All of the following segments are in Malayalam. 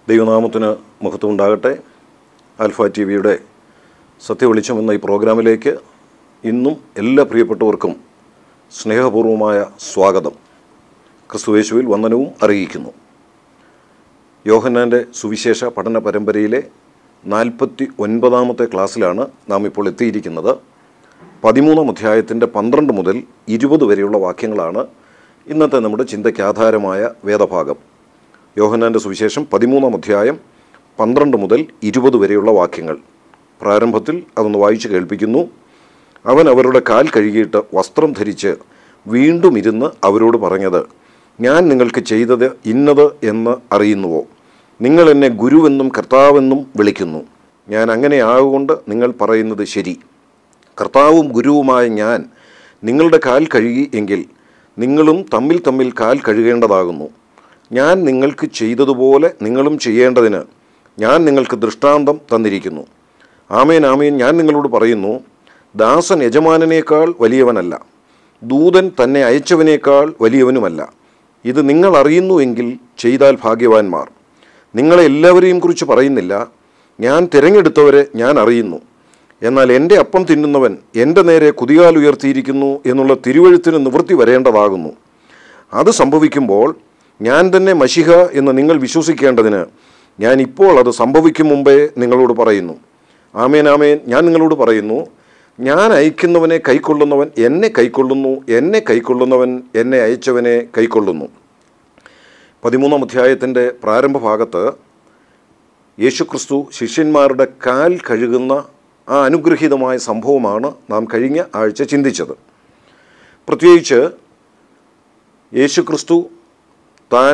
ദൈവനാമത്തിന് മഹത്വം ഉണ്ടാകട്ടെ ആൽഫ ടി വിയുടെ സത്യവെളിച്ചം എന്ന ഈ പ്രോഗ്രാമിലേക്ക് ഇന്നും എല്ലാ പ്രിയപ്പെട്ടവർക്കും സ്നേഹപൂർവമായ സ്വാഗതം ക്രിസ്തുവേശുവിൽ വന്ദനവും അറിയിക്കുന്നു യോഹന്നാൻ്റെ സുവിശേഷ പഠന പരമ്പരയിലെ നാൽപ്പത്തി ഒൻപതാമത്തെ ക്ലാസ്സിലാണ് നാം ഇപ്പോൾ എത്തിയിരിക്കുന്നത് പതിമൂന്നാം അധ്യായത്തിൻ്റെ പന്ത്രണ്ട് മുതൽ ഇരുപത് വരെയുള്ള വാക്യങ്ങളാണ് ഇന്നത്തെ നമ്മുടെ ചിന്തയ്ക്ക് ആധാരമായ വേദഭാഗം യോഹന്നാൻ്റെ സുവിശേഷം പതിമൂന്നാം അധ്യായം പന്ത്രണ്ട് മുതൽ ഇരുപത് വരെയുള്ള വാക്യങ്ങൾ പ്രാരംഭത്തിൽ അതൊന്ന് വായിച്ചു കേൾപ്പിക്കുന്നു അവൻ അവരുടെ കാൽ കഴുകിയിട്ട് വസ്ത്രം ധരിച്ച് വീണ്ടും ഇരുന്ന് അവരോട് പറഞ്ഞത് ഞാൻ നിങ്ങൾക്ക് ചെയ്തത് ഇന്നത് എന്ന് അറിയുന്നുവോ നിങ്ങൾ എന്നെ ഗുരുവെന്നും കർത്താവെന്നും വിളിക്കുന്നു ഞാൻ അങ്ങനെ ആകൊണ്ട് നിങ്ങൾ പറയുന്നത് ശരി കർത്താവും ഗുരുവുമായ ഞാൻ നിങ്ങളുടെ കാൽ കഴുകി എങ്കിൽ നിങ്ങളും തമ്മിൽ തമ്മിൽ കാൽ കഴുകേണ്ടതാകുന്നു ഞാൻ നിങ്ങൾക്ക് ചെയ്തതുപോലെ നിങ്ങളും ചെയ്യേണ്ടതിന് ഞാൻ നിങ്ങൾക്ക് ദൃഷ്ടാന്തം തന്നിരിക്കുന്നു ആമേൻ ആമേൻ ഞാൻ നിങ്ങളോട് പറയുന്നു ദാസൻ യജമാനനേക്കാൾ വലിയവനല്ല ദൂതൻ തന്നെ അയച്ചവനേക്കാൾ വലിയവനുമല്ല ഇത് നിങ്ങൾ അറിയുന്നുവെങ്കിൽ ചെയ്താൽ ഭാഗ്യവാന്മാർ നിങ്ങളെ എല്ലാവരെയും കുറിച്ച് പറയുന്നില്ല ഞാൻ തിരഞ്ഞെടുത്തവരെ ഞാൻ അറിയുന്നു എന്നാൽ എൻ്റെ അപ്പം തിന്നുന്നവൻ എൻ്റെ നേരെ കുതികാൽ ഉയർത്തിയിരിക്കുന്നു എന്നുള്ള തിരുവഴുത്തിന് നിവൃത്തി വരേണ്ടതാകുന്നു അത് സംഭവിക്കുമ്പോൾ ഞാൻ തന്നെ മഷിഹ എന്ന് നിങ്ങൾ വിശ്വസിക്കേണ്ടതിന് ഞാൻ ഇപ്പോൾ അത് സംഭവിക്കും മുമ്പേ നിങ്ങളോട് പറയുന്നു ആമേൻ ആമേൻ ഞാൻ നിങ്ങളോട് പറയുന്നു ഞാൻ അയക്കുന്നവനെ കൈക്കൊള്ളുന്നവൻ എന്നെ കൈക്കൊള്ളുന്നു എന്നെ കൈക്കൊള്ളുന്നവൻ എന്നെ അയച്ചവനെ കൈക്കൊള്ളുന്നു പതിമൂന്നാം അധ്യായത്തിൻ്റെ പ്രാരംഭ ഭാഗത്ത് യേശുക്രിസ്തു ശിഷ്യന്മാരുടെ കാൽ കഴുകുന്ന ആ അനുഗ്രഹീതമായ സംഭവമാണ് നാം കഴിഞ്ഞ ആഴ്ച ചിന്തിച്ചത് പ്രത്യേകിച്ച് യേശുക്രിസ്തു താൻ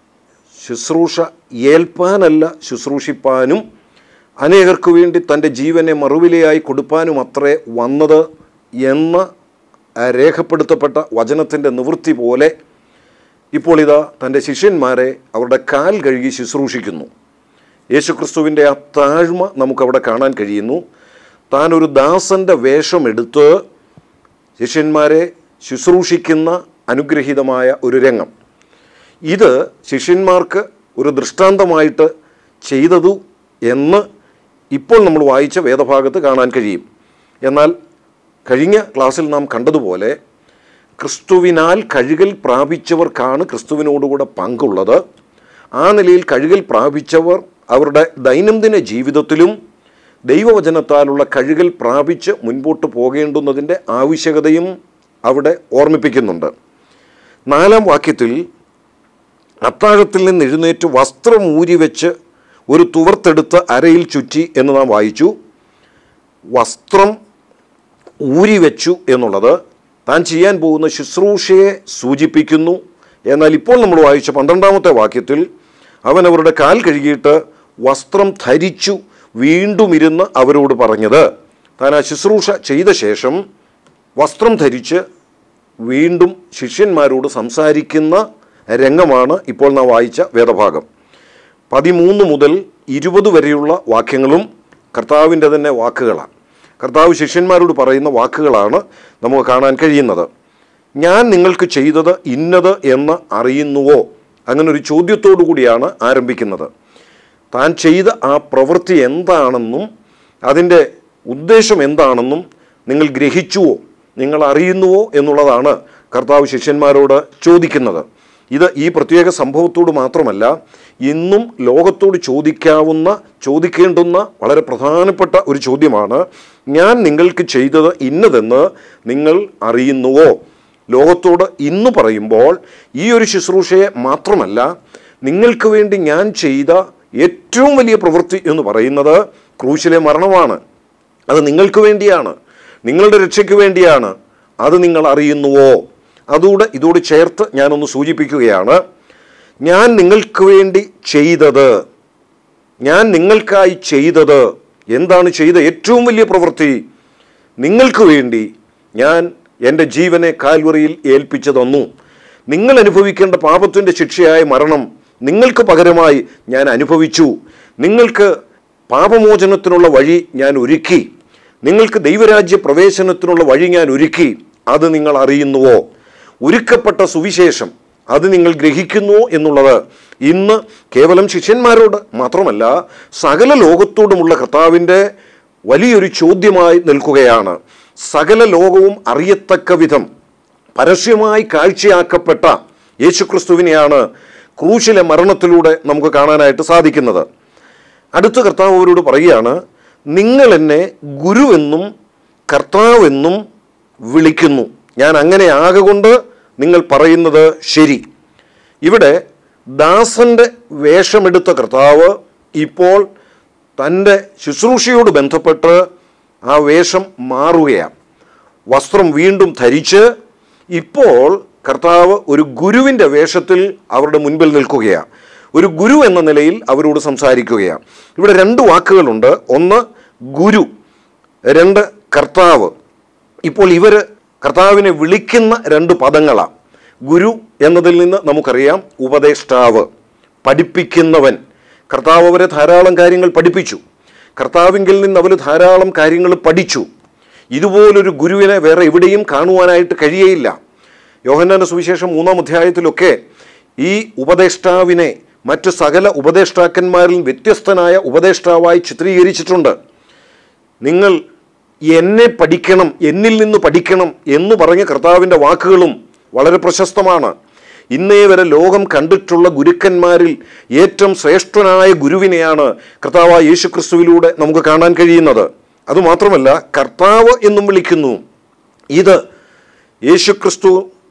ശുശ്രൂഷ ഏൽപ്പാനല്ല ശുശ്രൂഷിപ്പാനും അനേകർക്ക് വേണ്ടി തൻ്റെ ജീവനെ മറുവിലയായി കൊടുപ്പാനും അത്രേ വന്നത് എന്ന് രേഖപ്പെടുത്തപ്പെട്ട വചനത്തിൻ്റെ നിവൃത്തി പോലെ ഇപ്പോൾ ഇതാ തൻ്റെ ശിഷ്യന്മാരെ അവരുടെ കാൽ കഴുകി ശുശ്രൂഷിക്കുന്നു യേശുക്രിസ്തുവിൻ്റെ ആ താഴ്മ നമുക്കവിടെ കാണാൻ കഴിയുന്നു താൻ ഒരു ദാസൻ്റെ വേഷമെടുത്ത് ശിഷ്യന്മാരെ ശുശ്രൂഷിക്കുന്ന അനുഗ്രഹീതമായ ഒരു രംഗം ഇത് ശിഷ്യന്മാർക്ക് ഒരു ദൃഷ്ടാന്തമായിട്ട് ചെയ്തതു എന്ന് ഇപ്പോൾ നമ്മൾ വായിച്ച വേദഭാഗത്ത് കാണാൻ കഴിയും എന്നാൽ കഴിഞ്ഞ ക്ലാസ്സിൽ നാം കണ്ടതുപോലെ ക്രിസ്തുവിനാൽ കഴുകൽ പ്രാപിച്ചവർക്കാണ് ക്രിസ്തുവിനോടുകൂടെ പങ്കുള്ളത് ആ നിലയിൽ കഴുകൽ പ്രാപിച്ചവർ അവരുടെ ദൈനംദിന ജീവിതത്തിലും ദൈവവചനത്താലുള്ള കഴുകൽ പ്രാപിച്ച് മുൻപോട്ട് പോകേണ്ടുന്നതിൻ്റെ ആവശ്യകതയും അവിടെ ഓർമ്മിപ്പിക്കുന്നുണ്ട് നാലാം വാക്യത്തിൽ അത്താഴത്തിൽ നിന്ന് എഴുന്നേറ്റ് വസ്ത്രം ഊരി വെച്ച് ഒരു തുവർത്തെടുത്ത് അരയിൽ ചുറ്റി എന്ന് നാം വായിച്ചു വസ്ത്രം ഊരി വെച്ചു എന്നുള്ളത് താൻ ചെയ്യാൻ പോകുന്ന ശുശ്രൂഷയെ സൂചിപ്പിക്കുന്നു എന്നാൽ ഇപ്പോൾ നമ്മൾ വായിച്ച പന്ത്രണ്ടാമത്തെ വാക്യത്തിൽ അവൻ അവരുടെ കാൽ കഴുകിയിട്ട് വസ്ത്രം ധരിച്ചു വീണ്ടും ഇരുന്ന് അവരോട് പറഞ്ഞത് താൻ ആ ശുശ്രൂഷ ചെയ്ത ശേഷം വസ്ത്രം ധരിച്ച് വീണ്ടും ശിഷ്യന്മാരോട് സംസാരിക്കുന്ന രംഗമാണ് ഇപ്പോൾ നാം വായിച്ച വേദഭാഗം പതിമൂന്ന് മുതൽ ഇരുപത് വരെയുള്ള വാക്യങ്ങളും കർത്താവിൻ്റെ തന്നെ വാക്കുകളാണ് കർത്താവ് ശിഷ്യന്മാരോട് പറയുന്ന വാക്കുകളാണ് നമുക്ക് കാണാൻ കഴിയുന്നത് ഞാൻ നിങ്ങൾക്ക് ചെയ്തത് ഇന്നത് എന്ന് അറിയുന്നുവോ അങ്ങനെ ഒരു ചോദ്യത്തോടു കൂടിയാണ് ആരംഭിക്കുന്നത് താൻ ചെയ്ത ആ പ്രവൃത്തി എന്താണെന്നും അതിൻ്റെ ഉദ്ദേശം എന്താണെന്നും നിങ്ങൾ ഗ്രഹിച്ചുവോ നിങ്ങൾ അറിയുന്നുവോ എന്നുള്ളതാണ് കർത്താവ് ശിഷ്യന്മാരോട് ചോദിക്കുന്നത് ഇത് ഈ പ്രത്യേക സംഭവത്തോട് മാത്രമല്ല ഇന്നും ലോകത്തോട് ചോദിക്കാവുന്ന ചോദിക്കേണ്ടുന്ന വളരെ പ്രധാനപ്പെട്ട ഒരു ചോദ്യമാണ് ഞാൻ നിങ്ങൾക്ക് ചെയ്തത് ഇന്നതെന്ന് നിങ്ങൾ അറിയുന്നുവോ ലോകത്തോട് ഇന്ന് പറയുമ്പോൾ ഈ ഒരു ശുശ്രൂഷയെ മാത്രമല്ല നിങ്ങൾക്ക് വേണ്ടി ഞാൻ ചെയ്ത ഏറ്റവും വലിയ പ്രവൃത്തി എന്ന് പറയുന്നത് ക്രൂശിലെ മരണമാണ് അത് നിങ്ങൾക്ക് വേണ്ടിയാണ് നിങ്ങളുടെ രക്ഷയ്ക്ക് വേണ്ടിയാണ് അത് നിങ്ങൾ അറിയുന്നുവോ അതുകൂടെ ഇതോട് ചേർത്ത് ഞാനൊന്ന് സൂചിപ്പിക്കുകയാണ് ഞാൻ നിങ്ങൾക്ക് വേണ്ടി ചെയ്തത് ഞാൻ നിങ്ങൾക്കായി ചെയ്തത് എന്താണ് ചെയ്ത ഏറ്റവും വലിയ പ്രവൃത്തി നിങ്ങൾക്ക് വേണ്ടി ഞാൻ എൻ്റെ ജീവനെ കാൽവറിയിൽ ഏൽപ്പിച്ചു തന്നു നിങ്ങൾ അനുഭവിക്കേണ്ട പാപത്തിൻ്റെ ശിക്ഷയായ മരണം നിങ്ങൾക്ക് പകരമായി ഞാൻ അനുഭവിച്ചു നിങ്ങൾക്ക് പാപമോചനത്തിനുള്ള വഴി ഞാൻ ഒരുക്കി നിങ്ങൾക്ക് ദൈവരാജ്യ പ്രവേശനത്തിനുള്ള വഴി ഞാൻ ഒരുക്കി അത് നിങ്ങൾ അറിയുന്നുവോ ഒരുക്കപ്പെട്ട സുവിശേഷം അത് നിങ്ങൾ ഗ്രഹിക്കുന്നു എന്നുള്ളത് ഇന്ന് കേവലം ശിഷ്യന്മാരോട് മാത്രമല്ല സകല ലോകത്തോടുമുള്ള കർത്താവിൻ്റെ വലിയൊരു ചോദ്യമായി നിൽക്കുകയാണ് സകല ലോകവും അറിയത്തക്ക വിധം പരസ്യമായി കാഴ്ചയാക്കപ്പെട്ട യേശുക്രിസ്തുവിനെയാണ് ക്രൂശിലെ മരണത്തിലൂടെ നമുക്ക് കാണാനായിട്ട് സാധിക്കുന്നത് അടുത്ത കർത്താവ് അവരോട് പറയുകയാണ് നിങ്ങൾ എന്നെ ഗുരുവെന്നും കർത്താവെന്നും വിളിക്കുന്നു ഞാൻ അങ്ങനെ ആകൊണ്ട് നിങ്ങൾ പറയുന്നത് ശരി ഇവിടെ ദാസന്റെ വേഷമെടുത്ത കർത്താവ് ഇപ്പോൾ തൻ്റെ ശുശ്രൂഷയോട് ബന്ധപ്പെട്ട് ആ വേഷം മാറുകയാണ് വസ്ത്രം വീണ്ടും ധരിച്ച് ഇപ്പോൾ കർത്താവ് ഒരു ഗുരുവിൻ്റെ വേഷത്തിൽ അവരുടെ മുൻപിൽ നിൽക്കുകയാണ് ഒരു ഗുരു എന്ന നിലയിൽ അവരോട് സംസാരിക്കുകയാണ് ഇവിടെ രണ്ട് വാക്കുകളുണ്ട് ഒന്ന് ഗുരു രണ്ട് കർത്താവ് ഇപ്പോൾ ഇവർ കർത്താവിനെ വിളിക്കുന്ന രണ്ട് പദങ്ങളാണ് ഗുരു എന്നതിൽ നിന്ന് നമുക്കറിയാം ഉപദേഷ്ടാവ് പഠിപ്പിക്കുന്നവൻ കർത്താവ് അവരെ ധാരാളം കാര്യങ്ങൾ പഠിപ്പിച്ചു കർത്താവിങ്കിൽ നിന്ന് അവർ ധാരാളം കാര്യങ്ങൾ പഠിച്ചു ഇതുപോലൊരു ഗുരുവിനെ വേറെ എവിടെയും കാണുവാനായിട്ട് കഴിയയില്ല യോഹന്നാന്റെ സുവിശേഷം മൂന്നാം അധ്യായത്തിലൊക്കെ ഈ ഉപദേഷ്ടാവിനെ മറ്റ് സകല ഉപദേഷ്ടാക്കന്മാരിൽ വ്യത്യസ്തനായ ഉപദേഷ്ടാവായി ചിത്രീകരിച്ചിട്ടുണ്ട് നിങ്ങൾ എന്നെ പഠിക്കണം എന്നിൽ നിന്ന് പഠിക്കണം എന്ന് പറഞ്ഞ കർത്താവിൻ്റെ വാക്കുകളും വളരെ പ്രശസ്തമാണ് ഇന്നേ വരെ ലോകം കണ്ടിട്ടുള്ള ഗുരുക്കന്മാരിൽ ഏറ്റവും ശ്രേഷ്ഠനായ ഗുരുവിനെയാണ് കർത്താവ് യേശു ക്രിസ്തുവിലൂടെ നമുക്ക് കാണാൻ കഴിയുന്നത് അതുമാത്രമല്ല കർത്താവ് എന്നും വിളിക്കുന്നു ഇത് യേശുക്രിസ്തു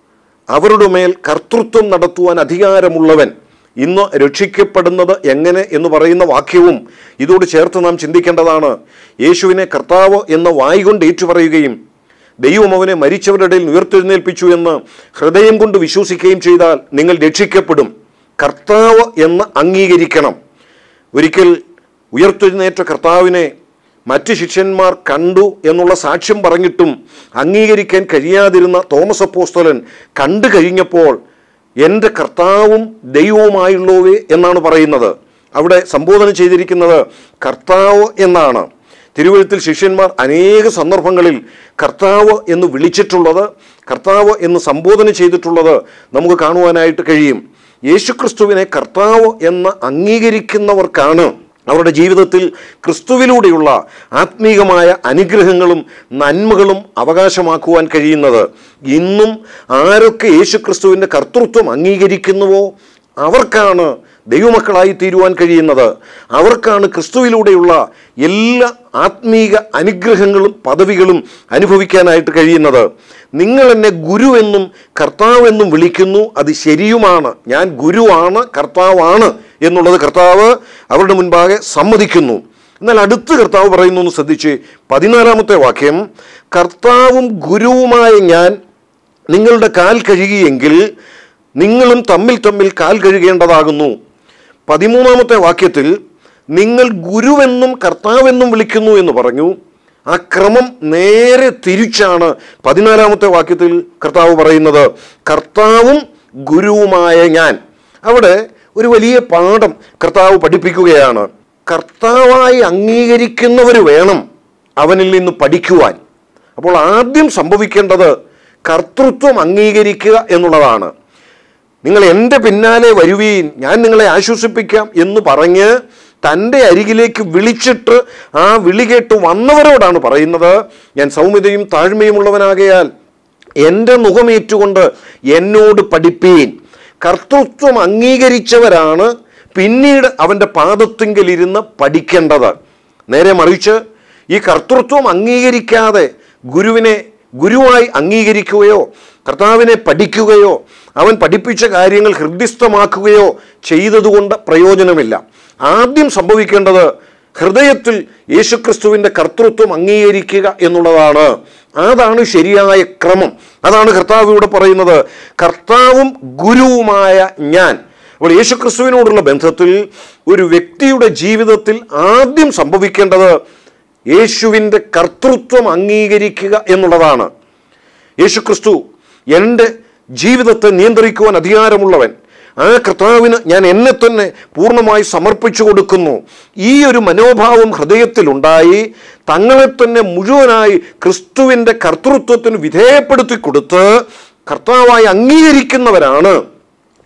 അവരുടെ മേൽ കർത്തൃത്വം നടത്തുവാൻ അധികാരമുള്ളവൻ ഇന്ന് രക്ഷിക്കപ്പെടുന്നത് എങ്ങനെ എന്ന് പറയുന്ന വാക്യവും ഇതോട് ചേർത്ത് നാം ചിന്തിക്കേണ്ടതാണ് യേശുവിനെ കർത്താവ് എന്ന വായി കൊണ്ട് ഏറ്റുപറയുകയും ദൈവം അവനെ മരിച്ചവരുടെ ഇടയിൽ ഉയർത്തെഴുന്നേൽപ്പിച്ചു എന്ന് ഹൃദയം കൊണ്ട് വിശ്വസിക്കുകയും ചെയ്താൽ നിങ്ങൾ രക്ഷിക്കപ്പെടും കർത്താവ് എന്ന് അംഗീകരിക്കണം ഒരിക്കൽ ഉയർത്തെഴുന്നേറ്റ കർത്താവിനെ മറ്റ് ശിഷ്യന്മാർ കണ്ടു എന്നുള്ള സാക്ഷ്യം പറഞ്ഞിട്ടും അംഗീകരിക്കാൻ കഴിയാതിരുന്ന തോമസ് അപ്പോസ്തലൻ കണ്ടു കഴിഞ്ഞപ്പോൾ എൻ്റെ കർത്താവും ദൈവവുമായുള്ളവേ എന്നാണ് പറയുന്നത് അവിടെ സംബോധന ചെയ്തിരിക്കുന്നത് കർത്താവ് എന്നാണ് തിരുവഴുത്തിൽ ശിഷ്യന്മാർ അനേക സന്ദർഭങ്ങളിൽ കർത്താവ് എന്ന് വിളിച്ചിട്ടുള്ളത് കർത്താവ് എന്ന് സംബോധന ചെയ്തിട്ടുള്ളത് നമുക്ക് കാണുവാനായിട്ട് കഴിയും യേശുക്രിസ്തുവിനെ കർത്താവ് എന്ന് അംഗീകരിക്കുന്നവർക്കാണ് അവരുടെ ജീവിതത്തിൽ ക്രിസ്തുവിലൂടെയുള്ള ആത്മീകമായ അനുഗ്രഹങ്ങളും നന്മകളും അവകാശമാക്കുവാൻ കഴിയുന്നത് ഇന്നും ആരൊക്കെ യേശുക്രിസ്തുവിൻ്റെ കർത്തൃത്വം അംഗീകരിക്കുന്നുവോ അവർക്കാണ് ദൈവമക്കളായി തീരുവാൻ കഴിയുന്നത് അവർക്കാണ് ക്രിസ്തുവിലൂടെയുള്ള എല്ലാ ആത്മീക അനുഗ്രഹങ്ങളും പദവികളും അനുഭവിക്കാനായിട്ട് കഴിയുന്നത് നിങ്ങൾ എന്നെ ഗുരുവെന്നും കർത്താവെന്നും വിളിക്കുന്നു അത് ശരിയുമാണ് ഞാൻ ഗുരുവാണ് കർത്താവാണ് എന്നുള്ളത് കർത്താവ് അവരുടെ മുൻപാകെ സമ്മതിക്കുന്നു എന്നാൽ അടുത്ത് കർത്താവ് പറയുന്നു എന്ന് ശ്രദ്ധിച്ച് പതിനാലാമത്തെ വാക്യം കർത്താവും ഗുരുവുമായ ഞാൻ നിങ്ങളുടെ കാൽ കഴുകിയെങ്കിൽ നിങ്ങളും തമ്മിൽ തമ്മിൽ കാൽ കഴുകേണ്ടതാകുന്നു പതിമൂന്നാമത്തെ വാക്യത്തിൽ നിങ്ങൾ ഗുരുവെന്നും കർത്താവെന്നും വിളിക്കുന്നു എന്ന് പറഞ്ഞു ആ ക്രമം നേരെ തിരിച്ചാണ് പതിനാലാമത്തെ വാക്യത്തിൽ കർത്താവ് പറയുന്നത് കർത്താവും ഗുരുവുമായ ഞാൻ അവിടെ ഒരു വലിയ പാഠം കർത്താവ് പഠിപ്പിക്കുകയാണ് കർത്താവായി അംഗീകരിക്കുന്നവർ വേണം അവനിൽ നിന്ന് പഠിക്കുവാൻ അപ്പോൾ ആദ്യം സംഭവിക്കേണ്ടത് കർത്തൃത്വം അംഗീകരിക്കുക എന്നുള്ളതാണ് നിങ്ങൾ എൻ്റെ പിന്നാലെ വരുവീൻ ഞാൻ നിങ്ങളെ ആശ്വസിപ്പിക്കാം എന്ന് പറഞ്ഞ് തൻ്റെ അരികിലേക്ക് വിളിച്ചിട്ട് ആ വിളി കേട്ട് വന്നവരോടാണ് പറയുന്നത് ഞാൻ സൗമ്യതയും താഴ്മയുമുള്ളവനാകയാൽ എൻ്റെ മുഖമേറ്റുകൊണ്ട് എന്നോട് പഠിപ്പീൻ കർത്തൃത്വം അംഗീകരിച്ചവരാണ് പിന്നീട് അവൻ്റെ പാദത്തിങ്കലിരുന്ന് പഠിക്കേണ്ടത് നേരെ മറിച്ച് ഈ കർത്തൃത്വം അംഗീകരിക്കാതെ ഗുരുവിനെ ഗുരുവായി അംഗീകരിക്കുകയോ കർത്താവിനെ പഠിക്കുകയോ അവൻ പഠിപ്പിച്ച കാര്യങ്ങൾ ഹൃദ്യസ്ഥമാക്കുകയോ ചെയ്തതുകൊണ്ട് പ്രയോജനമില്ല ആദ്യം സംഭവിക്കേണ്ടത് ഹൃദയത്തിൽ യേശുക്രിസ്തുവിൻ്റെ കർത്തൃത്വം അംഗീകരിക്കുക എന്നുള്ളതാണ് അതാണ് ശരിയായ ക്രമം അതാണ് കർത്താവ് ഇവിടെ പറയുന്നത് കർത്താവും ഗുരുവുമായ ഞാൻ അപ്പോൾ യേശുക്രിസ്തുവിനോടുള്ള ബന്ധത്തിൽ ഒരു വ്യക്തിയുടെ ജീവിതത്തിൽ ആദ്യം സംഭവിക്കേണ്ടത് യേശുവിൻ്റെ കർത്തൃത്വം അംഗീകരിക്കുക എന്നുള്ളതാണ് യേശുക്രിസ്തു എൻ്റെ ജീവിതത്തെ നിയന്ത്രിക്കുവാൻ അധികാരമുള്ളവൻ ആ കർത്താവിന് ഞാൻ എന്നെ തന്നെ പൂർണ്ണമായി സമർപ്പിച്ചു കൊടുക്കുന്നു ഈ ഒരു മനോഭാവം ഹൃദയത്തിലുണ്ടായി തങ്ങളെ തന്നെ മുഴുവനായി ക്രിസ്തുവിൻ്റെ കർത്തൃത്വത്തിന് വിധേയപ്പെടുത്തി കൊടുത്ത് കർത്താവായി അംഗീകരിക്കുന്നവരാണ്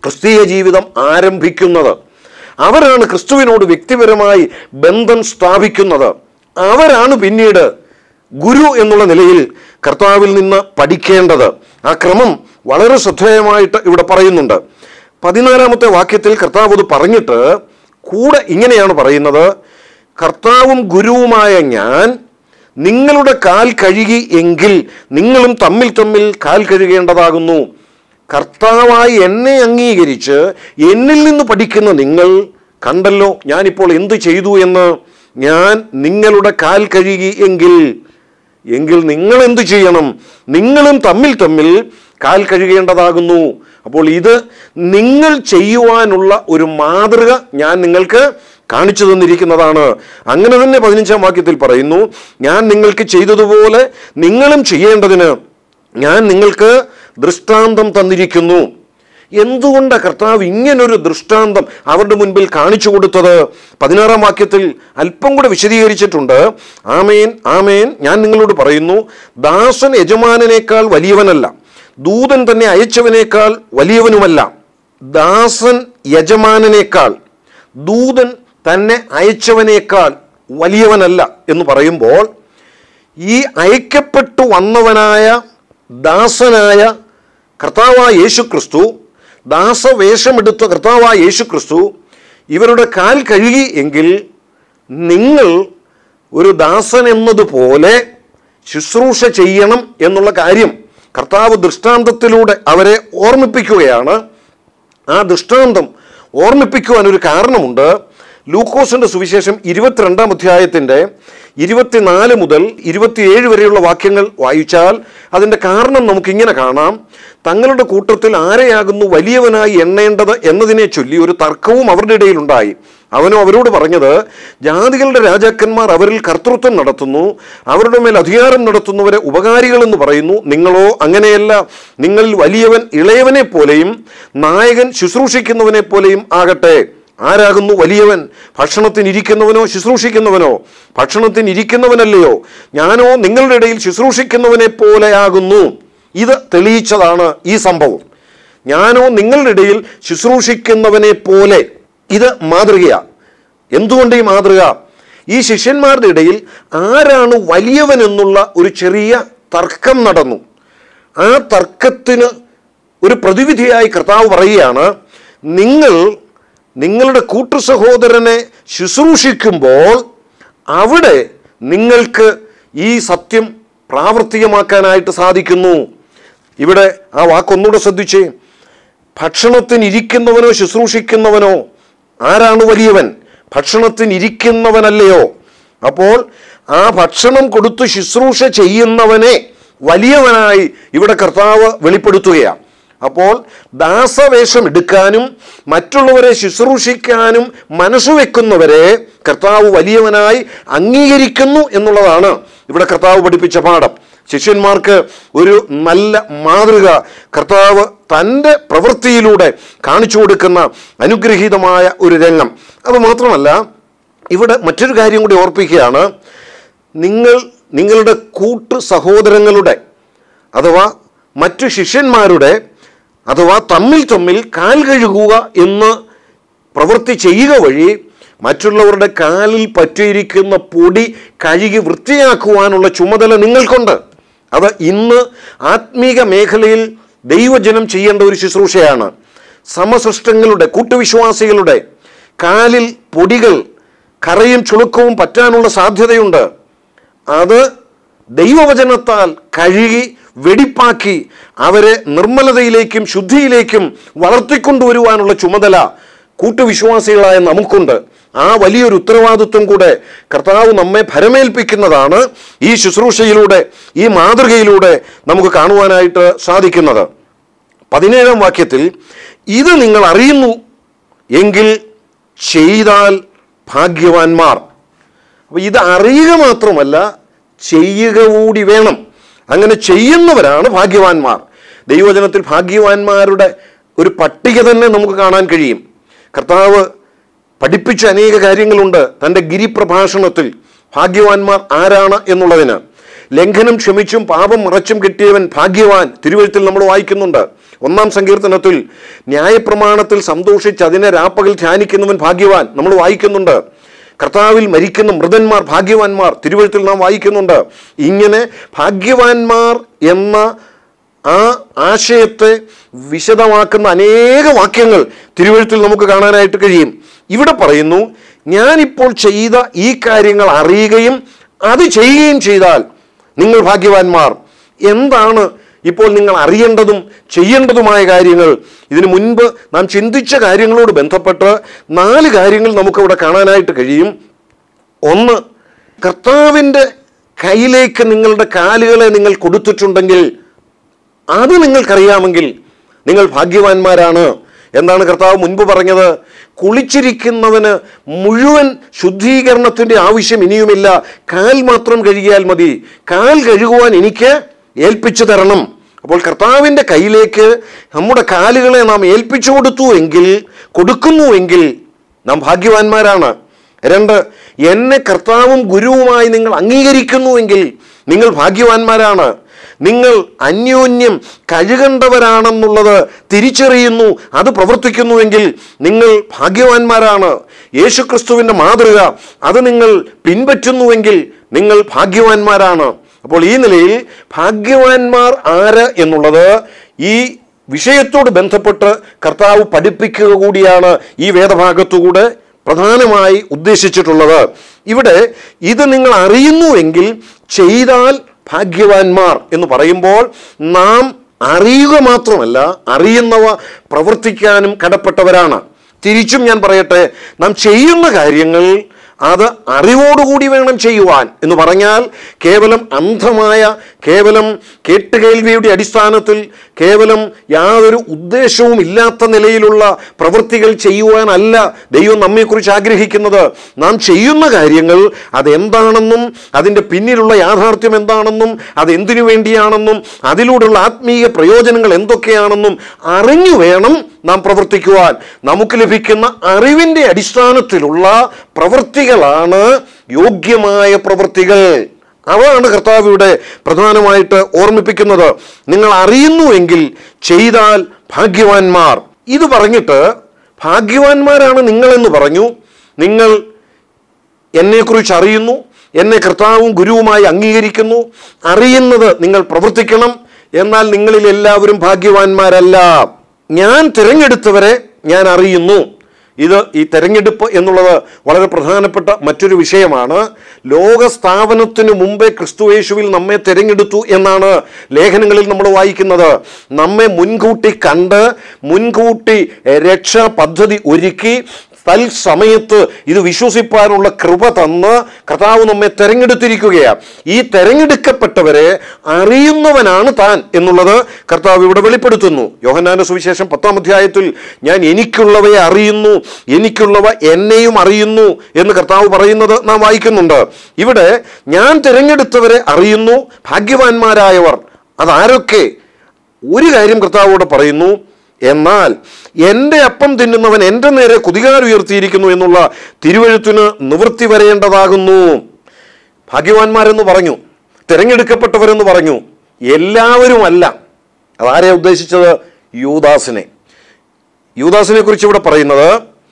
ക്രിസ്തീയ ജീവിതം ആരംഭിക്കുന്നത് അവരാണ് ക്രിസ്തുവിനോട് വ്യക്തിപരമായി ബന്ധം സ്ഥാപിക്കുന്നത് അവരാണ് പിന്നീട് ഗുരു എന്നുള്ള നിലയിൽ കർത്താവിൽ നിന്ന് പഠിക്കേണ്ടത് ആ ക്രമം വളരെ ശ്രദ്ധേയമായിട്ട് ഇവിടെ പറയുന്നുണ്ട് പതിനാലാമത്തെ വാക്യത്തിൽ കർത്താവ് അത് പറഞ്ഞിട്ട് കൂടെ ഇങ്ങനെയാണ് പറയുന്നത് കർത്താവും ഗുരുവുമായ ഞാൻ നിങ്ങളുടെ കാൽ കഴുകി എങ്കിൽ നിങ്ങളും തമ്മിൽ തമ്മിൽ കാൽ കഴുകേണ്ടതാകുന്നു കർത്താവായി എന്നെ അംഗീകരിച്ച് എന്നിൽ നിന്ന് പഠിക്കുന്ന നിങ്ങൾ കണ്ടല്ലോ ഞാനിപ്പോൾ എന്ത് ചെയ്തു എന്ന് ഞാൻ നിങ്ങളുടെ കാൽ കഴുകി എങ്കിൽ എങ്കിൽ നിങ്ങൾ എന്തു ചെയ്യണം നിങ്ങളും തമ്മിൽ തമ്മിൽ കാൽ കഴുകേണ്ടതാകുന്നു അപ്പോൾ ഇത് നിങ്ങൾ ചെയ്യുവാനുള്ള ഒരു മാതൃക ഞാൻ നിങ്ങൾക്ക് കാണിച്ചു തന്നിരിക്കുന്നതാണ് അങ്ങനെ തന്നെ പതിനഞ്ചാം വാക്യത്തിൽ പറയുന്നു ഞാൻ നിങ്ങൾക്ക് ചെയ്തതുപോലെ നിങ്ങളും ചെയ്യേണ്ടതിന് ഞാൻ നിങ്ങൾക്ക് ദൃഷ്ടാന്തം തന്നിരിക്കുന്നു എന്തുകൊണ്ടാണ് കർത്താവ് ഇങ്ങനൊരു ദൃഷ്ടാന്തം അവരുടെ മുൻപിൽ കാണിച്ചു കൊടുത്തത് പതിനാറാം വാക്യത്തിൽ അല്പം കൂടെ വിശദീകരിച്ചിട്ടുണ്ട് ആമേൻ ആമേൻ ഞാൻ നിങ്ങളോട് പറയുന്നു ദാസൻ യജമാനനേക്കാൾ വലിയവനല്ല ദൂതൻ തന്നെ അയച്ചവനേക്കാൾ വലിയവനുമല്ല ദാസൻ യജമാനനേക്കാൾ ദൂതൻ തന്നെ അയച്ചവനേക്കാൾ വലിയവനല്ല എന്ന് പറയുമ്പോൾ ഈ അയക്കപ്പെട്ടു വന്നവനായ ദാസനായ കർത്താവായ യേശു ക്രിസ്തു ദാസവേഷമെടുത്ത കർത്താവായ യേശു ക്രിസ്തു ഇവരുടെ കാൽ കഴുകി എങ്കിൽ നിങ്ങൾ ഒരു ദാസൻ എന്നതുപോലെ ശുശ്രൂഷ ചെയ്യണം എന്നുള്ള കാര്യം കർത്താവ് ദൃഷ്ടാന്തത്തിലൂടെ അവരെ ഓർമ്മിപ്പിക്കുകയാണ് ആ ദൃഷ്ടാന്തം ഓർമ്മിപ്പിക്കുവാൻ ഒരു കാരണമുണ്ട് ലൂക്കോസിന്റെ സുവിശേഷം ഇരുപത്തിരണ്ടാം അധ്യായത്തിന്റെ ഇരുപത്തിനാല് മുതൽ ഇരുപത്തിയേഴ് വരെയുള്ള വാക്യങ്ങൾ വായിച്ചാൽ അതിൻ്റെ കാരണം നമുക്കിങ്ങനെ കാണാം തങ്ങളുടെ കൂട്ടത്തിൽ ആരെയാകുന്നു വലിയവനായി എണ്ണേണ്ടത് എന്നതിനെ ചൊല്ലി ഒരു തർക്കവും അവരുടെ ഇടയിലുണ്ടായി അവനോ അവരോട് പറഞ്ഞത് ജാതികളുടെ രാജാക്കന്മാർ അവരിൽ കർത്തൃത്വം നടത്തുന്നു അവരുടെ മേൽ അധികാരം നടത്തുന്നവരെ ഉപകാരികൾ എന്ന് പറയുന്നു നിങ്ങളോ അങ്ങനെയല്ല നിങ്ങളിൽ വലിയവൻ ഇളയവനെ പോലെയും നായകൻ ശുശ്രൂഷിക്കുന്നവനെ പോലെയും ആകട്ടെ ആരാകുന്നു വലിയവൻ ഭക്ഷണത്തിനിരിക്കുന്നവനോ ശുശ്രൂഷിക്കുന്നവനോ ഭക്ഷണത്തിനിരിക്കുന്നവനല്ലയോ ഞാനോ നിങ്ങളുടെ ഇടയിൽ ശുശ്രൂഷിക്കുന്നവനെ പോലെയാകുന്നു ഇത് തെളിയിച്ചതാണ് ഈ സംഭവം ഞാനോ നിങ്ങളുടെ ഇടയിൽ ശുശ്രൂഷിക്കുന്നവനെ പോലെ ഇത് മാതൃകയാ എന്തുകൊണ്ട് ഈ മാതൃക ഈ ശിഷ്യന്മാരുടെ ഇടയിൽ ആരാണ് വലിയവൻ എന്നുള്ള ഒരു ചെറിയ തർക്കം നടന്നു ആ തർക്കത്തിന് ഒരു പ്രതിവിധിയായി കർത്താവ് പറയുകയാണ് നിങ്ങൾ നിങ്ങളുടെ കൂട്ടു സഹോദരനെ ശുശ്രൂഷിക്കുമ്പോൾ അവിടെ നിങ്ങൾക്ക് ഈ സത്യം പ്രാവർത്തികമാക്കാനായിട്ട് സാധിക്കുന്നു ഇവിടെ ആ വാക്കൊന്നുകൂടെ ശ്രദ്ധിച്ചേ ഭക്ഷണത്തിനിരിക്കുന്നവനോ ശുശ്രൂഷിക്കുന്നവനോ ആരാണ് വലിയവൻ ഭക്ഷണത്തിനിരിക്കുന്നവനല്ലയോ അപ്പോൾ ആ ഭക്ഷണം കൊടുത്ത് ശുശ്രൂഷ ചെയ്യുന്നവനെ വലിയവനായി ഇവിടെ കർത്താവ് വെളിപ്പെടുത്തുകയാണ് അപ്പോൾ ദാസവേഷം എടുക്കാനും മറ്റുള്ളവരെ ശുശ്രൂഷിക്കാനും മനസ്സ് വെക്കുന്നവരെ കർത്താവ് വലിയവനായി അംഗീകരിക്കുന്നു എന്നുള്ളതാണ് ഇവിടെ കർത്താവ് പഠിപ്പിച്ച പാഠം ശിഷ്യന്മാർക്ക് ഒരു നല്ല മാതൃക കർത്താവ് തൻ്റെ പ്രവൃത്തിയിലൂടെ കാണിച്ചു കൊടുക്കുന്ന അനുഗ്രഹീതമായ ഒരു രംഗം അത് മാത്രമല്ല ഇവിടെ മറ്റൊരു കാര്യം കൂടി ഓർപ്പിക്കുകയാണ് നിങ്ങൾ നിങ്ങളുടെ കൂട്ടു സഹോദരങ്ങളുടെ അഥവാ മറ്റു ശിഷ്യന്മാരുടെ അഥവാ തമ്മിൽ തമ്മിൽ കാൽ കഴുകുക എന്ന് പ്രവൃത്തി ചെയ്യുക വഴി മറ്റുള്ളവരുടെ കാലിൽ പറ്റിയിരിക്കുന്ന പൊടി കഴുകി വൃത്തിയാക്കുവാനുള്ള ചുമതല നിങ്ങൾക്കുണ്ട് അത് ഇന്ന് ആത്മീക മേഖലയിൽ ദൈവജനം ചെയ്യേണ്ട ഒരു ശുശ്രൂഷയാണ് സമസൃഷ്ടങ്ങളുടെ കൂട്ടുവിശ്വാസികളുടെ കാലിൽ പൊടികൾ കറയും ചുളുക്കവും പറ്റാനുള്ള സാധ്യതയുണ്ട് അത് ദൈവവചനത്താൽ കഴുകി വെടിപ്പാക്കി അവരെ നിർമ്മലതയിലേക്കും ശുദ്ധിയിലേക്കും വളർത്തിക്കൊണ്ടുവരുവാനുള്ള ചുമതല കൂട്ടുവിശ്വാസികളായ നമുക്കുണ്ട് ആ വലിയൊരു ഉത്തരവാദിത്വം കൂടെ കർത്താവ് നമ്മെ ഭരമേൽപ്പിക്കുന്നതാണ് ഈ ശുശ്രൂഷയിലൂടെ ഈ മാതൃകയിലൂടെ നമുക്ക് കാണുവാനായിട്ട് സാധിക്കുന്നത് പതിനേഴാം വാക്യത്തിൽ ഇത് നിങ്ങൾ അറിയുന്നു എങ്കിൽ ചെയ്താൽ ഭാഗ്യവാന്മാർ അപ്പോൾ ഇത് അറിയുക മാത്രമല്ല ചെയ്യുക കൂടി വേണം അങ്ങനെ ചെയ്യുന്നവരാണ് ഭാഗ്യവാന്മാർ ദൈവജനത്തിൽ ഭാഗ്യവാന്മാരുടെ ഒരു പട്ടിക തന്നെ നമുക്ക് കാണാൻ കഴിയും കർത്താവ് പഠിപ്പിച്ച അനേക കാര്യങ്ങളുണ്ട് തൻ്റെ ഗിരിപ്രഭാഷണത്തിൽ ഭാഗ്യവാന്മാർ ആരാണ് എന്നുള്ളതിന് ലംഘനം ക്ഷമിച്ചും പാപം മറച്ചും കിട്ടിയവൻ ഭാഗ്യവാൻ തിരുവഴുത്തിൽ നമ്മൾ വായിക്കുന്നുണ്ട് ഒന്നാം സങ്കീർത്തനത്തിൽ ന്യായപ്രമാണത്തിൽ സന്തോഷിച്ച് അതിനെ രാപ്പകൽ ധ്യാനിക്കുന്നവൻ ഭാഗ്യവാൻ നമ്മൾ വായിക്കുന്നുണ്ട് കർത്താവിൽ മരിക്കുന്ന മൃതന്മാർ ഭാഗ്യവാന്മാർ തിരുവഴുത്തിൽ നാം വായിക്കുന്നുണ്ട് ഇങ്ങനെ ഭാഗ്യവാന്മാർ എന്ന ആ ആശയത്തെ വിശദമാക്കുന്ന അനേക വാക്യങ്ങൾ തിരുവഴുത്തിൽ നമുക്ക് കാണാനായിട്ട് കഴിയും ഇവിടെ പറയുന്നു ഞാനിപ്പോൾ ചെയ്ത ഈ കാര്യങ്ങൾ അറിയുകയും അത് ചെയ്യുകയും ചെയ്താൽ നിങ്ങൾ ഭാഗ്യവാന്മാർ എന്താണ് ഇപ്പോൾ നിങ്ങൾ അറിയേണ്ടതും ചെയ്യേണ്ടതുമായ കാര്യങ്ങൾ ഇതിനു മുൻപ് നാം ചിന്തിച്ച കാര്യങ്ങളോട് ബന്ധപ്പെട്ട് നാല് കാര്യങ്ങൾ നമുക്കവിടെ കാണാനായിട്ട് കഴിയും ഒന്ന് കർത്താവിൻ്റെ കയ്യിലേക്ക് നിങ്ങളുടെ കാലുകളെ നിങ്ങൾ കൊടുത്തിട്ടുണ്ടെങ്കിൽ അത് നിങ്ങൾക്കറിയാമെങ്കിൽ നിങ്ങൾ ഭാഗ്യവാന്മാരാണ് എന്താണ് കർത്താവ് മുൻപ് പറഞ്ഞത് കുളിച്ചിരിക്കുന്നവന് മുഴുവൻ ശുദ്ധീകരണത്തിൻ്റെ ആവശ്യം ഇനിയുമില്ല കാൽ മാത്രം കഴുകിയാൽ മതി കാൽ കഴുകുവാൻ എനിക്ക് ഏൽപ്പിച്ചു തരണം അപ്പോൾ കർത്താവിൻ്റെ കയ്യിലേക്ക് നമ്മുടെ കാലുകളെ നാം ഏൽപ്പിച്ചു കൊടുത്തു എങ്കിൽ കൊടുക്കുന്നുവെങ്കിൽ നാം ഭാഗ്യവാന്മാരാണ് രണ്ട് എന്നെ കർത്താവും ഗുരുവുമായി നിങ്ങൾ അംഗീകരിക്കുന്നുവെങ്കിൽ നിങ്ങൾ ഭാഗ്യവാന്മാരാണ് നിങ്ങൾ അന്യോന്യം കഴുകേണ്ടവരാണെന്നുള്ളത് തിരിച്ചറിയുന്നു അത് പ്രവർത്തിക്കുന്നുവെങ്കിൽ നിങ്ങൾ ഭാഗ്യവാന്മാരാണ് യേശുക്രിസ്തുവിൻ്റെ മാതൃക അത് നിങ്ങൾ പിൻപറ്റുന്നുവെങ്കിൽ നിങ്ങൾ ഭാഗ്യവാന്മാരാണ് അപ്പോൾ ഈ നിലയിൽ ഭാഗ്യവാന്മാർ ആര് എന്നുള്ളത് ഈ വിഷയത്തോട് ബന്ധപ്പെട്ട് കർത്താവ് പഠിപ്പിക്കുക കൂടിയാണ് ഈ വേദഭാഗത്തുകൂടെ പ്രധാനമായി ഉദ്ദേശിച്ചിട്ടുള്ളത് ഇവിടെ ഇത് നിങ്ങൾ അറിയുന്നുവെങ്കിൽ ചെയ്താൽ ഭാഗ്യവാന്മാർ എന്ന് പറയുമ്പോൾ നാം അറിയുക മാത്രമല്ല അറിയുന്നവ പ്രവർത്തിക്കാനും കടപ്പെട്ടവരാണ് തിരിച്ചും ഞാൻ പറയട്ടെ നാം ചെയ്യുന്ന കാര്യങ്ങൾ അത് അറിവോടുകൂടി വേണം ചെയ്യുവാൻ എന്ന് പറഞ്ഞാൽ കേവലം അന്ധമായ കേവലം കേട്ടുകേൾവിയുടെ അടിസ്ഥാനത്തിൽ കേവലം യാതൊരു ഉദ്ദേശവും ഇല്ലാത്ത നിലയിലുള്ള പ്രവൃത്തികൾ ചെയ്യുവാനല്ല ദൈവം നമ്മെക്കുറിച്ച് ആഗ്രഹിക്കുന്നത് നാം ചെയ്യുന്ന കാര്യങ്ങൾ അതെന്താണെന്നും അതിൻ്റെ പിന്നിലുള്ള യാഥാർത്ഥ്യം എന്താണെന്നും അത് എന്തിനു വേണ്ടിയാണെന്നും അതിലൂടെയുള്ള ആത്മീയ പ്രയോജനങ്ങൾ എന്തൊക്കെയാണെന്നും അറിഞ്ഞു വേണം നാം പ്രവർത്തിക്കുവാൻ നമുക്ക് ലഭിക്കുന്ന അറിവിൻ്റെ അടിസ്ഥാനത്തിലുള്ള പ്രവൃത്തികളാണ് യോഗ്യമായ പ്രവൃത്തികൾ അതാണ് കർത്താവ് ഇവിടെ പ്രധാനമായിട്ട് ഓർമ്മിപ്പിക്കുന്നത് നിങ്ങൾ അറിയുന്നുവെങ്കിൽ ചെയ്താൽ ഭാഗ്യവാന്മാർ ഇത് പറഞ്ഞിട്ട് ഭാഗ്യവാന്മാരാണ് നിങ്ങളെന്ന് പറഞ്ഞു നിങ്ങൾ എന്നെക്കുറിച്ച് അറിയുന്നു എന്നെ കർത്താവും ഗുരുവുമായി അംഗീകരിക്കുന്നു അറിയുന്നത് നിങ്ങൾ പ്രവർത്തിക്കണം എന്നാൽ നിങ്ങളിൽ എല്ലാവരും ഭാഗ്യവാന്മാരല്ല ഞാൻ തിരഞ്ഞെടുത്തവരെ ഞാൻ അറിയുന്നു ഇത് ഈ തെരഞ്ഞെടുപ്പ് എന്നുള്ളത് വളരെ പ്രധാനപ്പെട്ട മറ്റൊരു വിഷയമാണ് ലോക സ്ഥാപനത്തിനു മുമ്പേ ക്രിസ്തുയേശുവിൽ നമ്മെ തിരഞ്ഞെടുത്തു എന്നാണ് ലേഖനങ്ങളിൽ നമ്മൾ വായിക്കുന്നത് നമ്മെ മുൻകൂട്ടി കണ്ട് മുൻകൂട്ടി രക്ഷാ പദ്ധതി ഒരുക്കി തൽസമയത്ത് ഇത് വിശ്വസിപ്പാനുള്ള കൃപ തന്ന് കർത്താവ് നമ്മെ തെരഞ്ഞെടുത്തിരിക്കുകയാണ് ഈ തെരഞ്ഞെടുക്കപ്പെട്ടവരെ അറിയുന്നവനാണ് താൻ എന്നുള്ളത് കർത്താവ് ഇവിടെ വെളിപ്പെടുത്തുന്നു യോഹന്നാന്റെ സുവിശേഷം പത്താം അധ്യായത്തിൽ ഞാൻ എനിക്കുള്ളവയെ അറിയുന്നു എനിക്കുള്ളവ എന്നെയും അറിയുന്നു എന്ന് കർത്താവ് പറയുന്നത് നാം വായിക്കുന്നുണ്ട് ഇവിടെ ഞാൻ തിരഞ്ഞെടുത്തവരെ അറിയുന്നു ഭാഗ്യവാന്മാരായവർ അതാരൊക്കെ ഒരു കാര്യം കർത്താവോട് പറയുന്നു എന്നാൽ എൻ്റെ അപ്പം തിന്നുന്നവൻ എൻ്റെ നേരെ കുതികാൽ ഉയർത്തിയിരിക്കുന്നു എന്നുള്ള തിരുവഴുത്തിന് നിവൃത്തി വരേണ്ടതാകുന്നു ഭാഗ്യവാന്മാരെന്ന് പറഞ്ഞു തിരഞ്ഞെടുക്കപ്പെട്ടവരെന്ന് പറഞ്ഞു എല്ലാവരുമല്ല അതാരെ ഉദ്ദേശിച്ചത് യൂദാസിനെ യൂദാസിനെ കുറിച്ച് ഇവിടെ പറയുന്നത്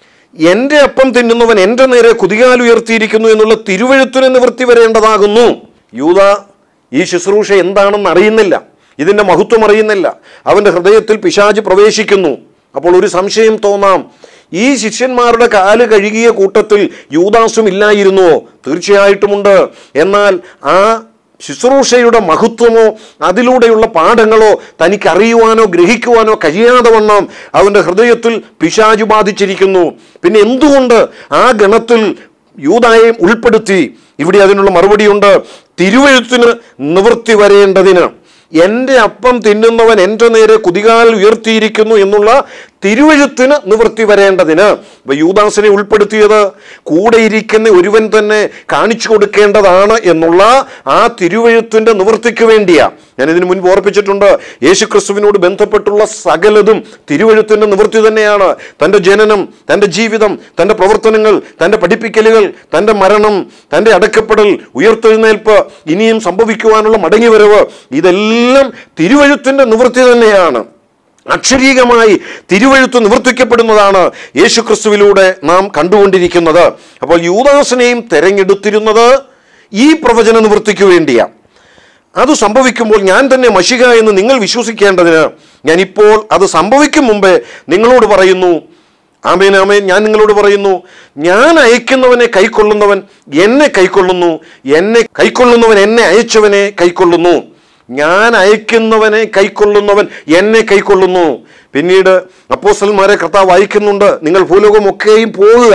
എൻ്റെ അപ്പം തിന്നുന്നവൻ എൻ്റെ നേരെ കുതികാൽ ഉയർത്തിയിരിക്കുന്നു എന്നുള്ള തിരുവഴുത്തിന് നിവൃത്തി വരേണ്ടതാകുന്നു യൂത ഈ ശുശ്രൂഷ എന്താണെന്ന് അറിയുന്നില്ല ഇതിൻ്റെ മഹത്വം അറിയുന്നില്ല അവൻ്റെ ഹൃദയത്തിൽ പിശാജ് പ്രവേശിക്കുന്നു അപ്പോൾ ഒരു സംശയം തോന്നാം ഈ ശിഷ്യന്മാരുടെ കാല് കഴുകിയ കൂട്ടത്തിൽ യൂദാസും ഇല്ലായിരുന്നുവോ തീർച്ചയായിട്ടുമുണ്ട് എന്നാൽ ആ ശുശ്രൂഷയുടെ മഹത്വമോ അതിലൂടെയുള്ള പാഠങ്ങളോ തനിക്ക് അറിയുവാനോ ഗ്രഹിക്കുവാനോ കഴിയാതെ വണ്ണം അവൻ്റെ ഹൃദയത്തിൽ പിശാചു ബാധിച്ചിരിക്കുന്നു പിന്നെ എന്തുകൊണ്ട് ആ ഗണത്തിൽ യൂതായെയും ഉൾപ്പെടുത്തി ഇവിടെ അതിനുള്ള മറുപടിയുണ്ട് തിരുവഴുത്തിന് നിവൃത്തി വരേണ്ടതിന് എൻ്റെ അപ്പം തിന്നുന്നവൻ എൻ്റെ നേരെ കുതികാൽ ഉയർത്തിയിരിക്കുന്നു എന്നുള്ള തിരുവഴുത്തിന് നിവൃത്തി വരേണ്ടതിന് ഇപ്പൊ യൂദാസിനെ ഉൾപ്പെടുത്തിയത് കൂടെ ഇരിക്കുന്ന ഒരുവൻ തന്നെ കാണിച്ചു കൊടുക്കേണ്ടതാണ് എന്നുള്ള ആ തിരുവഴുത്തിൻ്റെ നിവൃത്തിക്ക് വേണ്ടിയാ ഞാൻ ഇതിനു മുൻപ് ഓർപ്പിച്ചിട്ടുണ്ട് യേശുക്രിസ്തുവിനോട് ബന്ധപ്പെട്ടുള്ള സകലതും തിരുവഴുത്തിൻ്റെ നിവൃത്തി തന്നെയാണ് തൻ്റെ ജനനം തൻ്റെ ജീവിതം തൻ്റെ പ്രവർത്തനങ്ങൾ തൻ്റെ പഠിപ്പിക്കലുകൾ തൻ്റെ മരണം തൻ്റെ അടക്കപ്പെടൽ ഉയർത്തെഴുന്നേൽപ്പ് ഇനിയും സംഭവിക്കുവാനുള്ള മടങ്ങിവരവ് ഇതെല്ലാം തിരുവഴുത്തിൻ്റെ നിവൃത്തി തന്നെയാണ് അക്ഷരീകമായി തിരുവഴുത്ത് നിവർത്തിക്കപ്പെടുന്നതാണ് യേശുക്രിസ്തുവിലൂടെ നാം കണ്ടുകൊണ്ടിരിക്കുന്നത് അപ്പോൾ യൂദാസിനെയും തെരഞ്ഞെടുത്തിരുന്നത് ഈ പ്രവചന നിവൃത്തിക്ക് വേണ്ടിയാണ് അത് സംഭവിക്കുമ്പോൾ ഞാൻ തന്നെ മഷിക എന്ന് നിങ്ങൾ വിശ്വസിക്കേണ്ടതിന് ഞാൻ ഇപ്പോൾ അത് സംഭവിക്കും മുമ്പേ നിങ്ങളോട് പറയുന്നു ആമേൻ ആമേൻ ഞാൻ നിങ്ങളോട് പറയുന്നു ഞാൻ അയക്കുന്നവനെ കൈക്കൊള്ളുന്നവൻ എന്നെ കൈക്കൊള്ളുന്നു എന്നെ കൈക്കൊള്ളുന്നവൻ എന്നെ അയച്ചവനെ കൈക്കൊള്ളുന്നു ഞാൻ അയക്കുന്നവനെ കൈക്കൊള്ളുന്നവൻ എന്നെ കൈക്കൊള്ളുന്നു പിന്നീട് അപ്പോസ്റ്റലന്മാരെ കർത്താവ് അയക്കുന്നുണ്ട് നിങ്ങൾ ഭൂലോകമൊക്കെയും പോകുക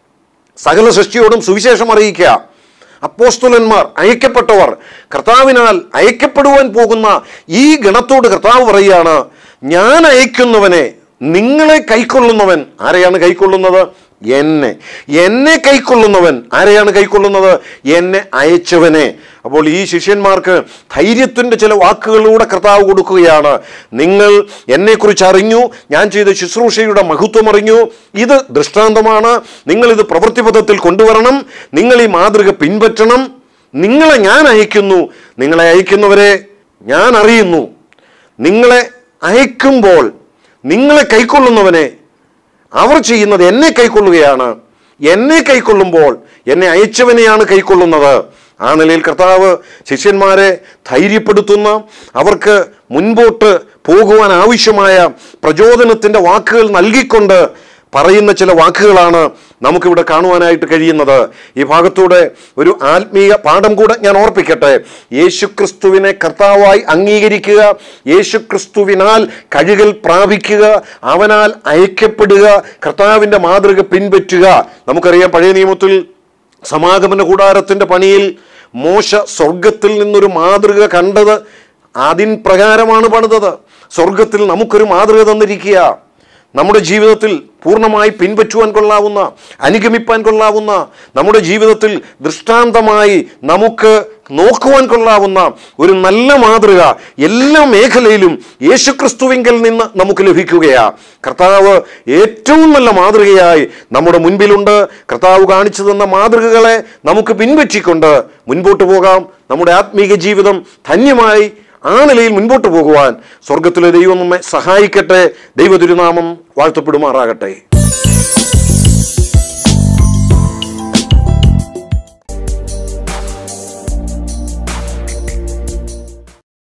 സകല സൃഷ്ടിയോടും സുവിശേഷം അറിയിക്കുക അപ്പോസ്തുലന്മാർ അയക്കപ്പെട്ടവർ കർത്താവിനാൽ അയക്കപ്പെടുവാൻ പോകുന്ന ഈ ഗണത്തോട് കർത്താവ് പറയുകയാണ് ഞാൻ അയക്കുന്നവനെ നിങ്ങളെ കൈക്കൊള്ളുന്നവൻ ആരെയാണ് കൈക്കൊള്ളുന്നത് എന്നെ എന്നെ കൈക്കൊള്ളുന്നവൻ ആരെയാണ് കൈക്കൊള്ളുന്നത് എന്നെ അയച്ചവനെ അപ്പോൾ ഈ ശിഷ്യന്മാർക്ക് ധൈര്യത്തിൻ്റെ ചില വാക്കുകളിലൂടെ കർത്താവ് കൊടുക്കുകയാണ് നിങ്ങൾ എന്നെക്കുറിച്ച് അറിഞ്ഞു ഞാൻ ചെയ്ത ശുശ്രൂഷയുടെ മഹത്വം അറിഞ്ഞു ഇത് ദൃഷ്ടാന്തമാണ് നിങ്ങളിത് പ്രവൃത്തിപഥത്തിൽ കൊണ്ടുവരണം നിങ്ങൾ ഈ മാതൃക പിൻപറ്റണം നിങ്ങളെ ഞാൻ അയക്കുന്നു നിങ്ങളെ അയക്കുന്നവരെ ഞാൻ അറിയുന്നു നിങ്ങളെ അയക്കുമ്പോൾ നിങ്ങളെ കൈക്കൊള്ളുന്നവനെ അവർ ചെയ്യുന്നത് എന്നെ കൈക്കൊള്ളുകയാണ് എന്നെ കൈക്കൊള്ളുമ്പോൾ എന്നെ അയച്ചവനെയാണ് കൈക്കൊള്ളുന്നത് ആ നിലയിൽ കർത്താവ് ശിഷ്യന്മാരെ ധൈര്യപ്പെടുത്തുന്ന അവർക്ക് മുൻപോട്ട് പോകുവാൻ ആവശ്യമായ പ്രചോദനത്തിൻ്റെ വാക്കുകൾ നൽകിക്കൊണ്ട് പറയുന്ന ചില വാക്കുകളാണ് നമുക്കിവിടെ കാണുവാനായിട്ട് കഴിയുന്നത് ഈ ഭാഗത്തൂടെ ഒരു ആത്മീയ പാഠം കൂടെ ഞാൻ ഓർപ്പിക്കട്ടെ യേശുക്രിസ്തുവിനെ കർത്താവായി അംഗീകരിക്കുക യേശുക്രിസ്തുവിനാൽ കഴുകൽ പ്രാപിക്കുക അവനാൽ അയക്കപ്പെടുക കർത്താവിൻ്റെ മാതൃക പിൻപറ്റുക നമുക്കറിയാം പഴയ നിയമത്തിൽ സമാഗമന കൂടാരത്തിൻ്റെ പണിയിൽ മോശ സ്വർഗത്തിൽ നിന്നൊരു മാതൃക കണ്ടത് അതിൻ പ്രകാരമാണ് പണിതത് സ്വർഗത്തിൽ നമുക്കൊരു മാതൃക തന്നിരിക്കുക നമ്മുടെ ജീവിതത്തിൽ പൂർണ്ണമായി പിൻപറ്റുവാൻ കൊള്ളാവുന്ന അനുഗമിപ്പാൻ കൊള്ളാവുന്ന നമ്മുടെ ജീവിതത്തിൽ ദൃഷ്ടാന്തമായി നമുക്ക് നോക്കുവാൻ കൊള്ളാവുന്ന ഒരു നല്ല മാതൃക എല്ലാ മേഖലയിലും യേശുക്രിസ്തുവിങ്കൽ നിന്ന് നമുക്ക് ലഭിക്കുകയാ കർത്താവ് ഏറ്റവും നല്ല മാതൃകയായി നമ്മുടെ മുൻപിലുണ്ട് കർത്താവ് കാണിച്ചു തന്ന മാതൃകകളെ നമുക്ക് പിൻപറ്റിക്കൊണ്ട് മുൻപോട്ട് പോകാം നമ്മുടെ ആത്മീക ജീവിതം ധന്യമായി ആ നിലയിൽ മുൻപോട്ട് പോകുവാൻ സ്വർഗത്തിലെ ദൈവം നമ്മെ സഹായിക്കട്ടെ ദൈവ തിരുനാമം വാഴ്ത്തപ്പെടുമാറാകട്ടെ